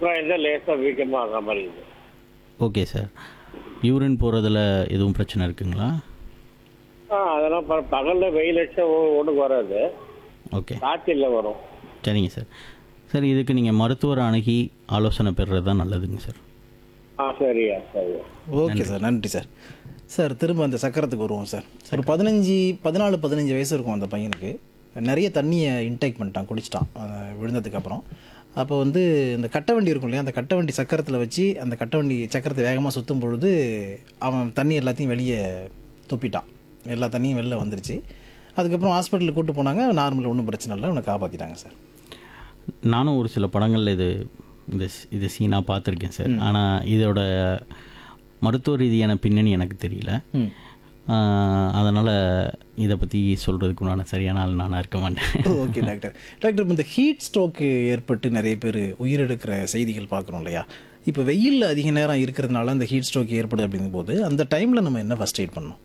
உட்காந்து லேசாக வீக்கமாக ஆகிற மாதிரி இருக்குது ஓகே சார் யூரின் போகிறதுல எதுவும் பிரச்சனை இருக்குங்களா ஆ அதெல்லாம் ப பகலில் வெயில் அடிச்சா ஒன்றுக்கு வராது ஓகே காய்ச்சலில் வரும் சரிங்க சார் சார் இதுக்கு நீங்கள் மருத்துவர் அணுகி ஆலோசனை பெறுறது தான் நல்லதுங்க சார் ஆ சரியா சரியா ஓகே சார் நன்றி சார் சார் திரும்ப அந்த சக்கரத்துக்கு வருவோம் சார் ஒரு பதினஞ்சு பதினாலு பதினஞ்சு வயசு இருக்கும் அந்த பையனுக்கு நிறைய தண்ணியை இன்டேக் பண்ணிட்டான் குடிச்சிட்டான் அஹ் விழுந்ததுக்கு அப்புறம் அப்போ வந்து இந்த கட்டை வண்டி இருக்கும் இல்லையா அந்த கட்டை வண்டி சக்கரத்தில் வச்சு அந்த கட்டை வண்டி சக்கரத்தை வேகமாக சுற்றும் பொழுது அவன் தண்ணி எல்லாத்தையும் வெளியே துப்பிட்டான் எல்லா தண்ணியும் வெளில வந்துருச்சு அதுக்கப்புறம் ஹாஸ்பிட்டலுக்கு கூட்டு போனாங்க நார்மல் ஒன்றும் பிரச்சனை இல்லை அவனை காப்பாற்றிட்டாங்க சார் நானும் ஒரு சில படங்களில் இது இந்த ஸ்- இது சீனாக பார்த்துருக்கேன் சார் ஆனால் இதோட மருத்துவ ரீதியான பின்னணி எனக்கு தெரியல ம் அதனால் இதை பற்றி சொல்கிறதுக்கு உண்டான சரியான ஆள் நானாக இருக்க மாட்டேன் ஓகே டாக்டர் டாக்டர் இப்போ இந்த ஹீட் ஸ்ட்ரோக்கு ஏற்பட்டு நிறைய பேர் உயிரிழக்கிற செய்திகள் பார்க்குறோம் இல்லையா இப்போ வெயிலில் அதிக நேரம் இருக்கிறதுனால அந்த ஹீட் ஸ்ட்ரோக் ஏற்படுது அப்படிங்கும்போது அந்த டைமில் நம்ம என்ன ஃபஸ்ட் எய்ட் பண்ணணும்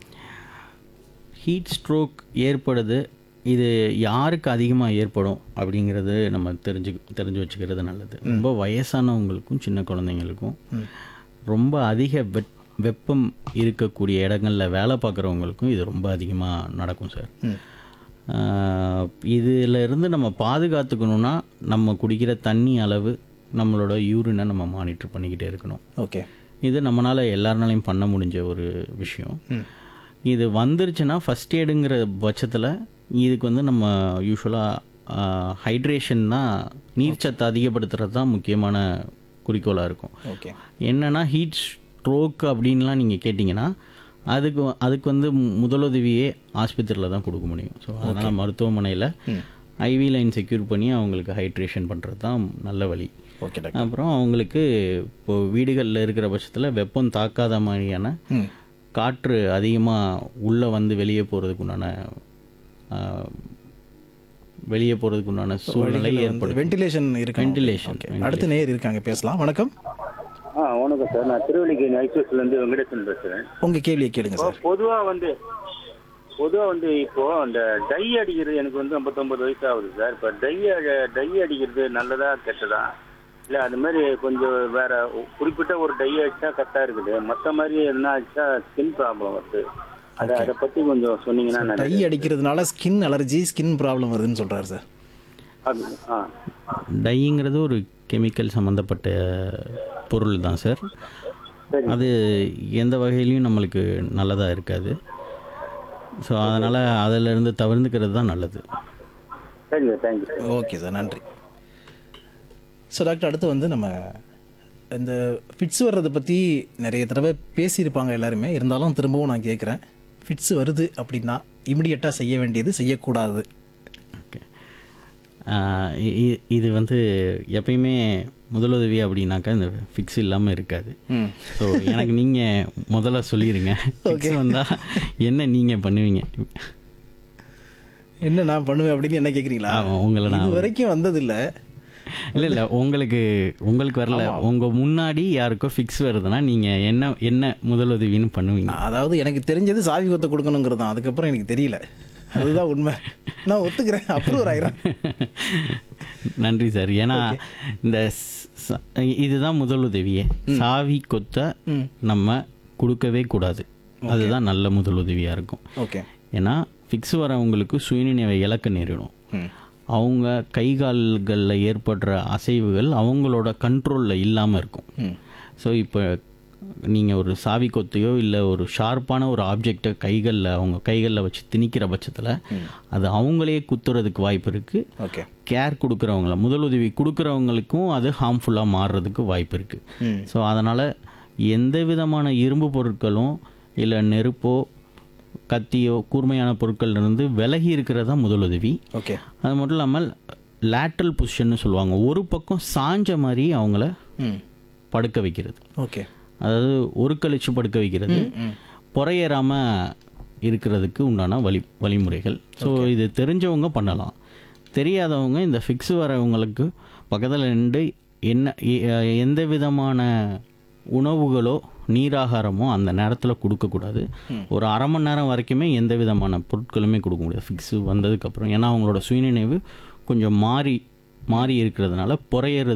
ஹீட் ஸ்ட்ரோக் ஏற்படுது இது யாருக்கு அதிகமாக ஏற்படும் அப்படிங்கிறது நம்ம தெரிஞ்சு தெரிஞ்சு வச்சுக்கிறது நல்லது ரொம்ப வயசானவங்களுக்கும் சின்ன குழந்தைங்களுக்கும் ரொம்ப அதிக வெப் வெப்பம் இருக்கக்கூடிய இடங்களில் வேலை பார்க்குறவங்களுக்கும் இது ரொம்ப அதிகமாக நடக்கும் சார் இதில் இருந்து நம்ம பாதுகாத்துக்கணுன்னா நம்ம குடிக்கிற தண்ணி அளவு நம்மளோட யூரினை நம்ம மானிட்டர் பண்ணிக்கிட்டே இருக்கணும் ஓகே இது நம்மளால் எல்லாருனாலையும் பண்ண முடிஞ்ச ஒரு விஷயம் இது வந்துருச்சுன்னா ஃபஸ்ட் எய்டுங்கிற பட்சத்தில் இதுக்கு வந்து நம்ம யூஸ்வலாக ஹைட்ரேஷன் தான் நீர்ச்சத்து அதிகப்படுத்துறது தான் முக்கியமான குறிக்கோளாக இருக்கும் ஓகே என்னன்னா ஹீட் ஸ்ட்ரோக் அப்படின்லாம் நீங்கள் கேட்டிங்கன்னா அதுக்கு அதுக்கு வந்து மு- முதலுதவியே ஆஸ்பத்திரியில் தான் கொடுக்க முடியும் ஸோ அதனால் மருத்துவமனையில் ஐவி லைன் செக்யூர் பண்ணி அவங்களுக்கு ஹைட்ரேஷன் பண்ணுறது தான் நல்ல வழி ஓகே டாக்டர் அப்புறம் அவங்களுக்கு இப்போ வீடுகளில் இருக்கிற பட்சத்தில் வெப்பம் தாக்காத மாதிரியான ம் காற்று அதிகமாக உள்ளே வந்து வெளியே போகிறதுக்கு உண்டான வெளியே போகிறதுக்கு உண்டான சூழ்நிலை ஏற்படும் வென்டிலேஷன் இருக்கு Ventilation, ஓகே அடுத்த நேர் இருக்காங்க பேசலாம் வணக்கம் ஆ வணக்கம் சார் நான் திருவள்ளிக்கேணி ஐசிஎஸ்லேருந்து வெங்கடேசன் பேசுகிறேன் உங்கள் கேள்வியை கேளுங்க சார் பொதுவாக வந்து பொதுவாக வந்து இப்போ அந்த டை அடிக்கிறது எனக்கு வந்து ஐம்பத்தொம்பது வயசு ஆகுது சார் இப்போ டை டை அடிக்கிறது நல்லதா கெட்டதா இல்லை அது மாதிரி கொஞ்சம் வேற குறிப்பிட்ட ஒரு டை அடிச்சா கரெக்டாக இருக்குது மற்ற மாதிரி என்ன அடிச்சா ஸ்கின் ப்ராப்ளம் வருது அதை அதை பற்றி கொஞ்சம் சொன்னீங்கன்னா டை நல்லது அடிக்கிறதுனால ஸ்கின் அலர்ஜி ஸ்கின் ப்ராப்ளம் வருதுன்னு சொல்கிறாரு சார் அது ஆ டைங்கிறது ஒரு கெமிக்கல் சம்மந்தப்பட்ட பொருள் தான் சார் சரி அது எந்த வகையிலையும் நம்மளுக்கு நல்லதாக இருக்காது ஸோ அதனால் அதிலிருந்து தவிர்ந்துக்கிறது தான் நல்லது சரிங்க தேங்க்யூ ஓகே சார் நன்றி ஸோ டாக்டர் அடுத்து வந்து நம்ம இந்த ஃபிட்ஸ் வர்றதை பற்றி நிறைய தடவை பேசியிருப்பாங்க எல்லாருமே இருந்தாலும் திரும்பவும் நான் கேட்குறேன் ஃபிட்ஸ் வருது அப்படின்னா இமிடியட்டாக செய்ய வேண்டியது செய்யக்கூடாது ஓகே ஆஹ் இ- இ- இது வந்து எப்பயுமே முதலுதவி அப்படின்னாக்கா இந்த ஃபிக்ஸ் இல்லாமல் இருக்காது ம் ஸோ எனக்கு நீங்கள் முதல்ல சொல்லிடுங்க ஃபிக்ஸ் வந்தால் என்ன நீங்கள் பண்ணுவீங்க என்ன நான் பண்ணுவேன் அப்படின்னு என்ன கேட்குறீங்களா ஆமா, உங்களை நான் இது வரைக்கும் வந்ததில்லை இல்லை இல்லை உங்களுக்கு உங்களுக்கு வரல உங்கள் முன்னாடி யாருக்கோ ஃபிக்ஸ் வருதுன்னா நீங்கள் என்ன என்ன முதலுதவின்னு பண்ணுவீங்க அதாவது எனக்கு தெரிஞ்சது சாவி கொத்த கொடுக்கணுங்கிறது தான் அதுக்கப்புறம் எனக்கு தெரியல அதுதான் உண்மை நான் ஒத்துக்கிறேன் அப்ரூவர் ஆகிறேன் நன்றி சார் ஏன்னா இந்த ஸ்- ச- இதுதான் முதலுதவியே சாவி கொத்த நம்ம கொடுக்கவே கூடாது அதுதான் நல்ல முதலுதவியாக இருக்கும் ஓகே ஏன்னா ஃபிக்ஸ் வரவங்களுக்கு சுயநினைவை இழக்க நேரிடும் ம் அவங்க கை கால்களில் ஏற்படுற அசைவுகள் அவங்களோட கண்ட்ரோலில் இல்லாமல் இருக்கும் ம் ஸோ இப்போ நீங்கள் ஒரு சாவி கொத்தையோ இல்லை ஒரு ஷார்ப்பான ஒரு ஆப்ஜெக்டை கைகளில் அவங்க கைகளில் வச்சு திணிக்கிற பட்சத்தில் அது அவங்களே குத்துறதுக்கு வாய்ப்பு இருக்குது ஓகே கேர் கொடுக்குறவங்கள முதலுதவி கொடுக்குறவங்களுக்கும் அது ஹார்ம்ஃபுல்லாக மாறுறதுக்கு வாய்ப்பு இருக்குது ம் ஸோ அதனால் எந்த விதமான இரும்பு பொருட்களும் இல்லை நெருப்போ கத்தியோ கூர்மையான பொருட்கள் இருந்து விலகி இருக்கிறது தான் முதலுதவி ஓகே அது மட்டும் இல்லாமல் லேட்ரல் பொசிஷன்னு சொல்லுவாங்க ஒரு பக்கம் சாஞ்ச மாதிரி அவங்கள ம் படுக்க வைக்கிறது ஓகே அதாவது ஒரு கழிச்சு படுக்க வைக்கிறது ம் புறையேறாமல் இருக்கிறதுக்கு உண்டான வழி வழிமுறைகள் ஸோ இது தெரிஞ்சவங்க பண்ணலாம் தெரியாதவங்க இந்த ஃபிக்ஸ் வரவங்களுக்கு பக்கத்தில் நின்று என்ன எ- எந்த விதமான உணவுகளோ நீராகாரமோ அந்த நேரத்தில் கொடுக்கக்கூடாது ஒரு அரை மணி நேரம் வரைக்குமே எந்த விதமான பொருட்களுமே கொடுக்க முடியாது ஃபிக்ஸு வந்ததுக்கப்புறம் ஏன்னா அவங்களோட சுயநினைவு கொஞ்சம் மாறி மாறி இருக்கிறதுனால புறையறது